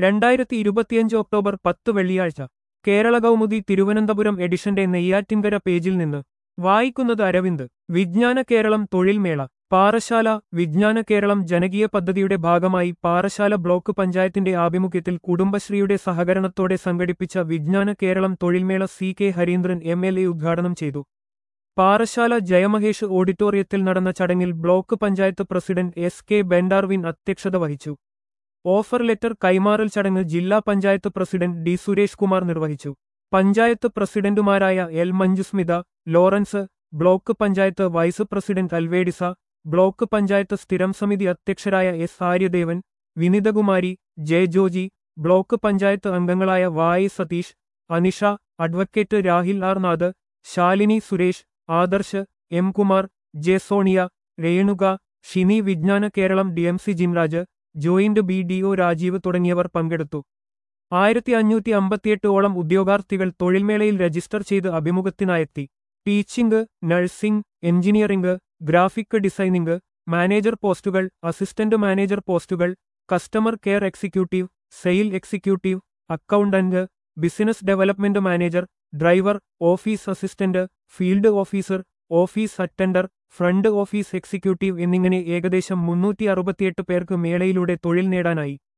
രണ്ടായിരത്തി ഇരുപത്തിയഞ്ച് ഒക്ടോബർ പത്ത് വെള്ളിയാഴ്ച കേരള കൗമുദി തിരുവനന്തപുരം എഡിഷന്റെ നെയ്യാറ്റിൻകര പേജിൽ നിന്ന് വായിക്കുന്നത് അരവിന്ദ് വിജ്ഞാന കേരളം തൊഴിൽമേള പാറശാല വിജ്ഞാന കേരളം ജനകീയ പദ്ധതിയുടെ ഭാഗമായി പാറശാല ബ്ലോക്ക് പഞ്ചായത്തിന്റെ ആഭിമുഖ്യത്തിൽ കുടുംബശ്രീയുടെ സഹകരണത്തോടെ സംഘടിപ്പിച്ച വിജ്ഞാന കേരളം തൊഴിൽമേള C K Hareendran M L A ഉദ്ഘാടനം ചെയ്തു പാറശാല ജയമഹേഷ് ഓഡിറ്റോറിയത്തിൽ നടന്ന ചടങ്ങിൽ block panchayat president S K Ben Darwin അധ്യക്ഷത വഹിച്ചു ഓഫർ ലെറ്റർ കൈമാറൽ ചടങ്ങ് ജില്ലാ പഞ്ചായത്ത് പ്രസിഡന്റ് ഡി സുരേഷ് കുമാർ നിർവഹിച്ചു പഞ്ചായത്ത് പ്രസിഡന്റുമാരായ L Manjusmitha Lawrence block panchayat vice president Alvedisa block panchayat സ്ഥിരം സമിതി അധ്യക്ഷരായ S Aryadevan Vinithakumari J Joji block panchayat അംഗങ്ങളായ Y Satheesh Anisha advocate Rahil R Nath Shalini Suresh Adarsh M Kumar J Sonia Renuka Shini വിജ്ഞാന Keralam D M C Jimraj joint B D O Rajeev തുടങ്ങിയവർ പങ്കെടുത്തു ആയിരത്തി അഞ്ഞൂറ്റി അമ്പത്തിയെട്ടോളം ഉദ്യോഗാർത്ഥികൾ തൊഴിൽമേളയിൽ രജിസ്റ്റർ ചെയ്ത് അഭിമുഖത്തിനായെത്തി teaching nursing engineering graphic designing manager പോസ്റ്റുകൾ അസിസ്റ്റന്റ് മാനേജർ പോസ്റ്റുകൾ customer care executive sale executive accountant business development manager driver office assistant field officer office attender front office executive എന്നിങ്ങനെ ഏകദേശം മുന്നൂറ്റി അറുപത്തിയെട്ട് പേർക്ക് മേളയിലൂടെ തൊഴിൽ നേടാനായി